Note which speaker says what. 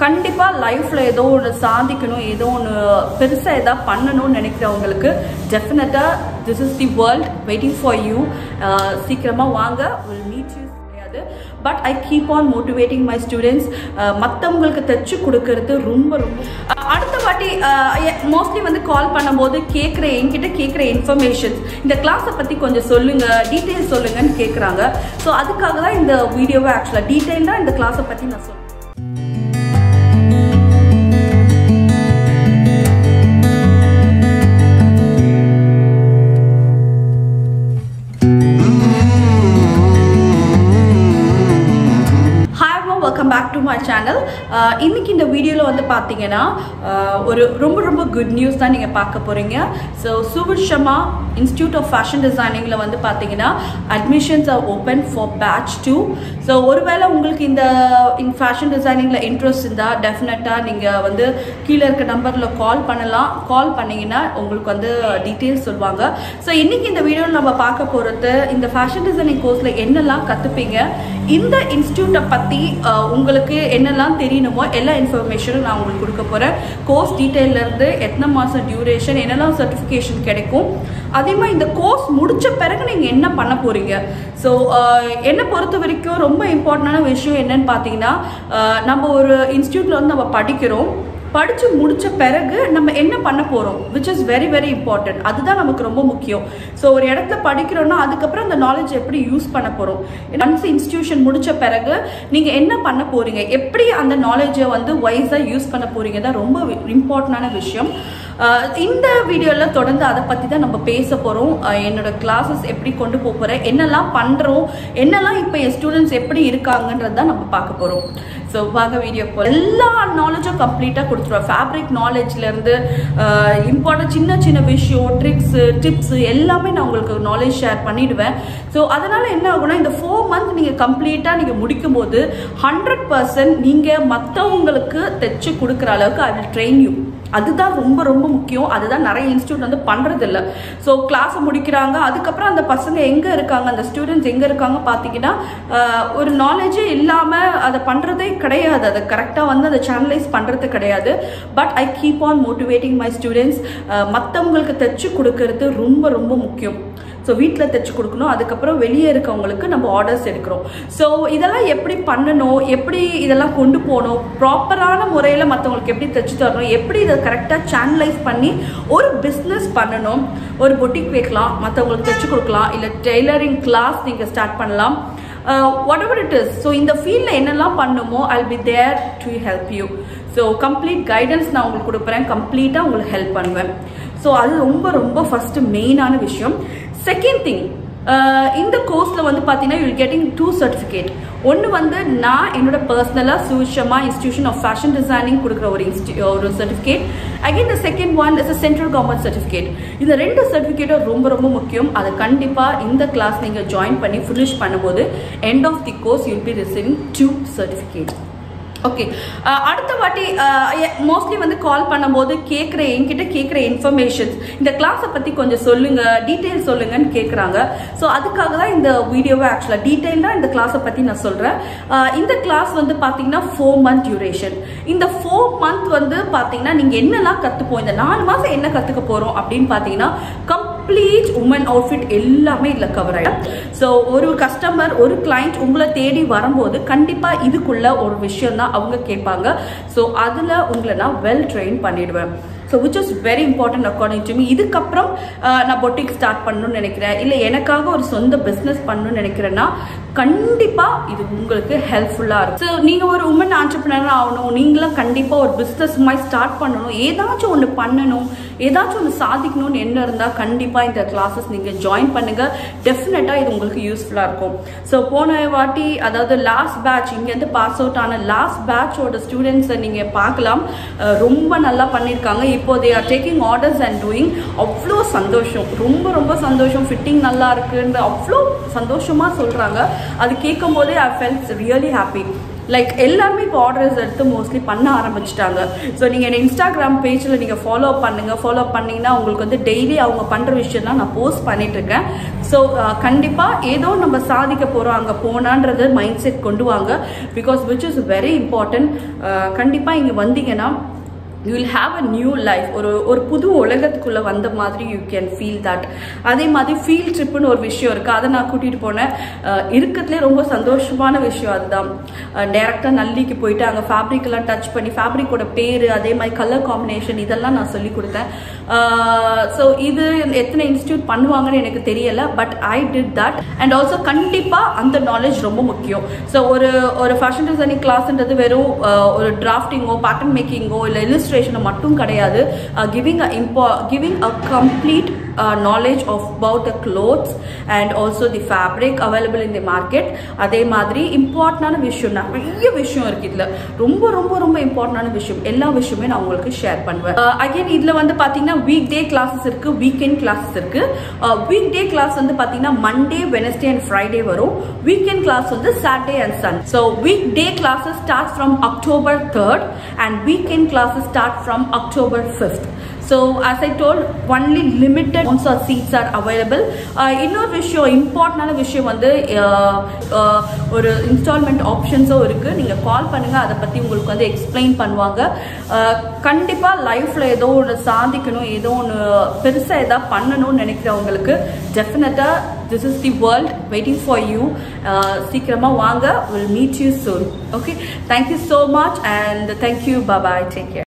Speaker 1: கண்டிப்பாக லைஃப்பில் ஏதோ ஒன்று சாதிக்கணும் ஏதோ ஒன்று பெருசாக எதாவது பண்ணணும்னு நினைக்கிறவங்களுக்கு டெஃபினட்டாக this is the world waiting for you சீக்கிரமாக வாங்க வில் மீட் யூ கிடையாது but I keep on motivating my students மற்றவங்களுக்கு தைச்சு கொடுக்கறது ரொம்ப ரொம்ப அஹ் அடுத்த வாட்டி மோஸ்ட்லி வந்து கால் பண்ணும்போது கேட்குற என்கிட்ட கேட்குற இன்ஃபர்மேஷன்ஸ் இந்த கிளாஸை பற்றி கொஞ்சம் சொல்லுங்கள் டீட்டெயில் சொல்லுங்கன்னு கேட்குறாங்க ஸோ அதுக்காக தான் இந்த வீடியோவை ஆக்சுவலாக டீட்டெயிலாக இந்த கிளாஸை பற்றி நான் சொல்லுவேன் ஹாய் அம்மா welcome back to my channel இன்னைக்கு இந்த வீடியோவில் வந்து பார்த்தீங்கன்னா uh, ஒரு ரொம்ப ரொம்ப குட் நியூஸ் தான் நீங்கள் பார்க்க போகிறீங்க ஸோ சுபிர்ஷமா இன்ஸ்டியூட் ஆஃப் ஃபேஷன் டிசைனிங்கில் வந்து பார்த்தீங்கன்னா admissions are open for batch two so ஒருவேளை உங்களுக்கு இந்த இன் ஃபேஷன் டிசைனிங்கில் இன்ட்ரெஸ்ட் இருந்தால் டெஃபினட்டாக நீங்கள் வந்து கீழே இருக்க நம்பரில் கால் பண்ணலாம் கால் பண்ணிங்கன்னா உங்களுக்கு வந்து டீட்டெயில்ஸ் சொல்லுவாங்க ஸோ இன்னைக்கு இந்த வீடியோவில் நம்ம பார்க்க போகிறது இந்த ஃபேஷன் டிசைனிங் கோர்ஸில் என்னெல்லாம் கற்றுப்பீங்க இந்த இன்ஸ்டியூட்டை பற்றி உங்களுக்கு என்னெல்லாம் தெரியணுமோ எல்லா இன்ஃபர்மேஷனும் நான் உங்களுக்கு கொடுக்க போகிறேன் கோர்ஸ் டீட்டெயிலேருந்து எத்தனை மாதம் டியூரேஷன் என்னெல்லாம் சர்டிஃபிகேஷன் கிடைக்கும் அதே மாதிரி இந்த கோர்ஸ் முடிச்ச பிறகு நீங்கள் என்ன பண்ண போகிறீங்க ஸோ என்னை பொறுத்த வரைக்கும் ரொம்ப இம்பார்ட்டண்டான விஷயம் என்னன்னு பார்த்தீங்கன்னா அஹ், நம்ம ஒரு இன்ஸ்டியூட்டில் வந்து நம்ம படிக்கிறோம் படித்து முடிச்ச பிறகு நம்ம என்ன பண்ண போகிறோம் which is very very important அதுதான் நமக்கு ரொம்ப முக்கியம் ஸோ ஒரு இடத்துல படிக்கிறோன்னா அதுக்கப்புறம் அந்த நாலேஜ் எப்படி யூஸ் பண்ண போகிறோம் ஒன்ஸ் இன்ஸ்டியூஷன் முடிச்ச பிறகு நீங்கள் என்ன பண்ண போகிறீங்க எப்படி அந்த நாலேஜை வந்து வைஸாக யூஸ் பண்ண போகிறீங்க தான் ரொம்ப இம்பார்ட்டண்டான விஷயம் அஹ் இந்த வீடியோவில் தொடர்ந்து அதை பற்றி தான் நம்ம பேச போகிறோம் என்னோட கிளாஸஸ் எப்படி கொண்டு போக போகிறேன் என்னெல்லாம் பண்ணுறோம் என்னெல்லாம் இப்போ என் ஸ்டூடெண்ட்ஸ் எப்படி இருக்காங்கன்றது தான் நம்ம பார்க்க போகிறோம் ஸோ வாங்க வீடியோ போ எல்லா நாலேஜும் கம்ப்ளீட்டாக கொடுத்துருவேன் ஃபேப்ரிக் நாலேஜ்லேருந்து இம்பார்ட்டன்ட் சின்ன சின்ன விஷயம் ட்ரிக்ஸு டிப்ஸு எல்லாமே நான் உங்களுக்கு நாலேஜ் ஷேர் பண்ணிடுவேன் ஸோ அதனால் என்ன ஆகும்னா இந்த ஃபோர் மந்த் நீங்கள் கம்ப்ளீட்டாக நீங்கள் முடிக்கும் போது ஹண்ட்ரட் பர்சன்ட் நீங்கள் மற்றவங்களுக்கு தைச்சு கொடுக்குற அளவுக்கு ஐ வில் ட்ரெயின் யூ அதுதான் ரொம்ப ரொம்ப முக்கியம் அதுதான் நிறைய இன்ஸ்டியூட் வந்து பண்றது இல்ல ஸோ கிளாஸை முடிக்கிறாங்க அதுக்கப்புறம் அந்த பசங்க எங்க இருக்காங்க அந்த ஸ்டூடெண்ட்ஸ் எங்க இருக்காங்க பார்த்தீங்கன்னா ஆஹ், ஒரு நாலேஜே இல்லாம அதை பண்றதே கிடையாது அதை கரெக்டாக வந்து அதை சேனலைஸ் பண்றது கிடையாது but I keep on motivating my students மற்றவங்களுக்கு தைச்சு கொடுக்கறது ரொம்ப ரொம்ப முக்கியம் ஸோ வீட்டில் தைச்சு கொடுக்கணும் அதுக்கப்புறம் வெளியே இருக்கவங்களுக்கு நம்ம ஆர்டர்ஸ் எடுக்கிறோம் ஸோ இதெல்லாம் எப்படி பண்ணணும் எப்படி இதெல்லாம் கொண்டு போகணும் ப்ராப்பரான முறையில் மற்றவங்களுக்கு எப்படி தைச்சு தரணும் எப்படி இதை கரெக்டாக சேனலைஸ் பண்ணி ஒரு பிஸ்னஸ் பண்ணணும் ஒரு பொட்டிக் வைக்கலாம் மற்றவங்களுக்கு தைச்சு கொடுக்கலாம் இல்லை டெய்லரிங் கிளாஸ் நீங்கள் ஸ்டார்ட் பண்ணலாம் whatever it is so இந்த ஃபீல்டில் என்னெல்லாம் பண்ணுமோ I'll be there to help you so complete guidance நான் உங்களுக்கு கொடுக்குறேன் கம்ப்ளீட்டாக உங்களுக்கு ஹெல்ப் பண்ணுவேன் ஸோ அது ரொம்ப ரொம்ப ஃபஸ்ட்டு மெயினான விஷயம் செகண்ட் திங் இந்த கோர்ஸில் வந்து பார்த்தீங்கன்னா யூ கெட்டிங் டூ சர்டிஃபிகேட் ஒன்று வந்து நான் என்னோட பர்சனலாக Sushma institution of fashion designing கொடுக்குற ஒரு இன்ஸ்டி ஒரு certificate again the second one is a central government certificate இந்த ரெண்டு சர்டிஃபிகேட்டும் ரொம்ப ரொம்ப முக்கியம் அதை கண்டிப்பாக இந்த கிளாஸ் நீங்கள் ஜாயின் பண்ணி ஃபினிஷ் பண்ணும்போது end of the course you'll be receiving two certificate okay அடுத்த வாட்டி மோஸ்ட்லி வந்து கால் பண்ணும்போது கேட்குற என்கிட்ட கேட்குற இன்ஃபர்மேஷன்ஸ் இந்த கிளாஸை பற்றி கொஞ்சம் சொல்லுங்க டீட்டெயில் சொல்லுங்கன்னு கேட்குறாங்க ஸோ அதுக்காக தான் இந்த வீடியோவை ஆக்சுவலாக டீட்டெயிலாக இந்த கிளாஸை பற்றி நான் சொல்கிறேன் இந்த கிளாஸ் வந்து பார்த்தீங்கன்னா ஃபோர் மந்த் டியூரேஷன் இந்த ஃபோர் மந்த் வந்து பார்த்தீங்கன்னா நீங்கள் என்னெல்லாம் கற்றுப்போம் இந்த நாலு மாதம் என்ன கற்றுக்க போகிறோம் அப்படின்னு பார்த்தீங்கன்னா கம்ப்ளீட் உமன் அவுட்ஃபிட் எல்லாமே இதில் கவர் ஆகிடும் ஸோ ஒரு கஸ்டமர் ஒரு கிளைண்ட் உங்களை தேடி வரும்போது கண்டிப்பாக இதுக்குள்ள ஒரு விஷயம் தான் அவங்க கேட்பாங்க ஸோ அதில் உங்களை நான் வெல் ட்ரெயின் பண்ணிடுவேன் so which is very important according to me இதுக்கப்புறம் ஆஹ், நான் பொட்டிக் ஸ்டார்ட் பண்ணணும்னு நினைக்கிறேன் இல்லை எனக்காக ஒரு சொந்த பிஸ்னஸ் பண்ணணும்னு நினைக்கிறேன்னா கண்டிப்பாக இது உங்களுக்கு ஹெல்ப்ஃபுல்லாக இருக்கும் ஸோ நீங்கள் ஒரு உமன் ஆண்டர்பிரினர் ஆகணும் நீங்களும் கண்டிப்பாக ஒரு பிஸ்னஸ் மாதிரி ஸ்டார்ட் பண்ணணும் ஏதாச்சும் ஒன்று பண்ணணும் ஏதாச்சும் ஒன்று சாதிக்கணும்னு என்ன இருந்தால் கண்டிப்பாக இந்த கிளாஸஸ் நீங்கள் ஜாயின் பண்ணுங்கள் டெஃபினட்டாக இது உங்களுக்கு யூஸ்ஃபுல்லாக இருக்கும் ஸோ போன வாட்டி அதாவது லாஸ்ட் பேட்ச் இங்கேருந்து பாஸ் அவுட் ஆன லாஸ்ட் பேட்சோட ஸ்டூடெண்ட்ஸை நீங்கள் பார்க்கலாம் அஹ் ரொம்ப நல்லா பண்ணியிருக்காங்க இப்போ they are taking orders and doing அவ்வளோ சந்தோஷம் ரொம்ப ரொம்ப சந்தோஷம் ஃபிட்டிங் நல்லா இருக்குன்னு அவ்வளோ சந்தோஷமாக சொல்கிறாங்க அது கேட்கும் போதே I felt really happy like எல்லாருமே இப்போ ஆர்டர்ஸ் எடுத்து மோஸ்ட்லி பண்ண ஆரம்பிச்சிட்டாங்க ஸோ நீங்கள் என்ன இன்ஸ்டாகிராம் பேஜில் நீங்கள் ஃபாலோ பண்ணுங்கள் ஃபாலோ பண்ணிங்கன்னா உங்களுக்கு வந்து டெய்லி அவங்க பண்ணுற விஷயம்லாம் நான் போஸ்ட் பண்ணிட்டு இருக்கேன் ஸோ கண்டிப்பாக ஏதோ நம்ம சாதிக்க போகிறோம் அங்கே போனான்றது மைண்ட் செட் கொண்டு வாங்க because which is very important கண்டிப்பாக இங்கே வந்தீங்கன்னா you will have a new life ஒரு ஒரு புது உலகத்துக்குள்ளே வந்த மாதிரி யூ கேன் ஃபீல் தட் அதே மாதிரி ஃபீல் ட்ரிப்புன்னு ஒரு விஷயம் இருக்குது அதை நான் கூட்டிகிட்டு போனேன் அஹ் இருக்கிறதுலே ரொம்ப சந்தோஷமான விஷயம் அதுதான் டேரெக்டாக நல்லிக்கு போயிட்டு அங்கே ஃபேப்ரிக்கெல்லாம் டச் பண்ணி ஃபேப்ரிக்கோட பேர் அதே மாதிரி கலர் காம்பினேஷன் இதெல்லாம் நான் சொல்லி கொடுத்தேன் ஸோ இது எத்தனை இன்ஸ்டியூட் பண்ணுவாங்கன்னு எனக்கு தெரியல but I did that and also கண்டிப்பாக அந்த நாலேஜ் ரொம்ப முக்கியம் ஸோ ஒரு ஒரு ஃபேஷன் டிசைனிங் கிளாஸ்ன்றது வெறும் அஹ், ஒரு டிராஃப்டிங்கோ பேட்டர்ன் மேக்கிங்கோ இல்லை இல்லுஸ்ட்ரேஷனோ மட்டும் கிடையாது கிவிங் அ இம்பா giving a complete knowledge of about the clothes and also the fabric available in the market அதே மாதிரி இம்பார்ட்டண்டான விஷயம் நிறைய விஷயம் இருக்கு இதில் ரொம்ப ரொம்ப ரொம்ப இம்பார்ட்டண்டான விஷயம் எல்லா விஷயமே நான் உங்களுக்கு ஷேர் பண்ணுவேன் அகைன் இதில் வந்து பார்த்தீங்கன்னா வீக் டே கிளாஸஸ் இருக்கு வீக்கெண்ட் கிளாஸஸ் இருக்கு வீக் டே கிளாஸ் வந்து பார்த்தீங்கன்னா மண்டே வெனஸ்டே அண்ட் ஃப்ரைடே வரும் வீக்கெண்ட் கிளாஸ் வந்து Saturday and sun so weekday classes start from October third and weekend classes start from October fifth so as I told only limited amounts are seats are available இன்னொரு விஷயம் இம்பார்ட்டண்டான விஷயம் வந்து uh, uh, ஒரு installment ஆப்ஷன்ஸும் இருக்குது நீங்கள் கால் பண்ணுங்கள் அதை பற்றி உங்களுக்கு வந்து எக்ஸ்பிளைன் பண்ணுவாங்க கண்டிப்பாக லைஃப்பில் ஏதோ ஒன்று சாதிக்கணும் ஏதோ ஒன்று பெருசாக எதாவது பண்ணணும்னு நினைக்கிறவங்களுக்கு டெஃபினட்டாக this is the world waiting for you சீக்கிரமாக வாங்க will meet you soon okay thank you so much and thank you bye bye take care